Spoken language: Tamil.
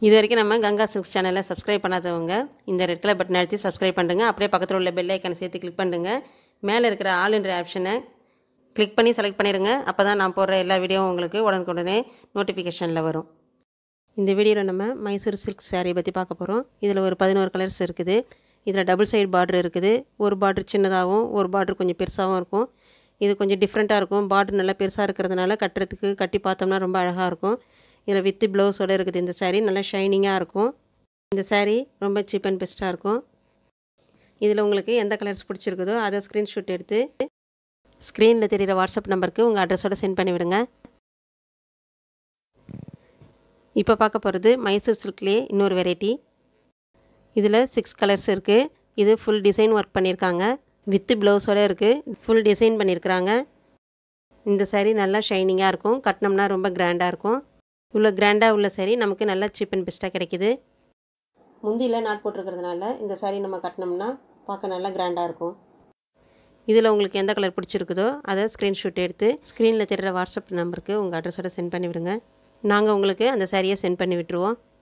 இது வரைக்கும் நம்ம கங்கா சில்க்ஸ் சேனலை சப்ஸ்கிரைப் பண்ணாதவங்க இந்த ரெட் கலர் பட்டன் அழுத்தி சப்ஸ்கிரைப் பண்ணுங்க அப்படியே பக்கத்தில் உள்ள பெல் ஐக்கனை சேர்த்து கிளிக் பண்ணுங்க மேலே இருக்கிற ஆல்ன்ற ஆப்ஷனை கிளிக் பண்ணி செலக்ட் பண்ணிடுங்க அப்போ தான் நான் போடுற எல்லா வீடியோவும் உங்களுக்கு உடனுக்குடனே நோட்டிஃபிகேஷனில் வரும் இந்த வீடியோவில் நம்ம மைசூர் சில்க் saree பற்றி பார்க்க போகிறோம் இதில் ஒரு பதினோரு கலர்ஸ் இருக்குது இதில் டபுள் சைடு பார்டர் இருக்குது ஒரு பார்டர் சின்னதாகவும் ஒரு பார்டர் கொஞ்சம் பெருசாகவும் இருக்கும் இது கொஞ்சம் டிஃப்ரெண்ட்டாக இருக்கும் பார்டர் நல்லா பெருசாக இருக்கிறதுனால கட்டுறதுக்கு கட்டி பார்த்தோம்னா ரொம்ப அழகாக இருக்கும் இதில் வித்து ப்ளவுஸோடு இருக்குது இந்த saree நல்லா ஷைனிங்காக இருக்கும் இந்த saree ரொம்ப சீப் அண்ட் பெஸ்ட்டாக இருக்கும் இதில் உங்களுக்கு எந்த கலர்ஸ் பிடிச்சிருக்குதோ அதை ஸ்க்ரீன்ஷாட் எடுத்து ஸ்க்ரீனில் தெரிகிற வாட்ஸ்அப் நம்பருக்கு உங்கள் அட்ரஸோடு சென்ட் பண்ணி விடுங்க இப்போ பார்க்க போகிறது மைசூர் சில்க்லேயே இன்னொரு வெரைட்டி இதில் சிக்ஸ் கலர்ஸ் இருக்குது இது ஃபுல் டிசைன் ஒர்க் பண்ணியிருக்காங்க வித்து ப்ளவுஸோடு இருக்குது ஃபுல் டிசைன் பண்ணியிருக்கிறாங்க இந்த saree நல்லா ஷைனிங்காக இருக்கும் கட்டினோம்னா ரொம்ப கிராண்டாக இருக்கும் இவ்வளோ கிராண்டாக உள்ள saree நமக்கு நல்லா சீப் அண்ட் பெஸ்ட்டாக கிடைக்கிது முந்தியில் நாட் போட்டிருக்கிறதுனால இந்த saree நம்ம கட்டினோம்னா பார்க்க நல்லா கிராண்டாக இருக்கும் இதில் உங்களுக்கு எந்த கலர் பிடிச்சிருக்குதோ அதை ஸ்க்ரீன்ஷாட் எடுத்து ஸ்க்ரீனில் தெரிகிற வாட்ஸ்அப் நம்பருக்கு உங்கள் அட்ரஸோட சென்ட் பண்ணி விடுங்க நாங்கள் உங்களுக்கு அந்த சாரியை சென்ட் பண்ணி விட்டுருவோம்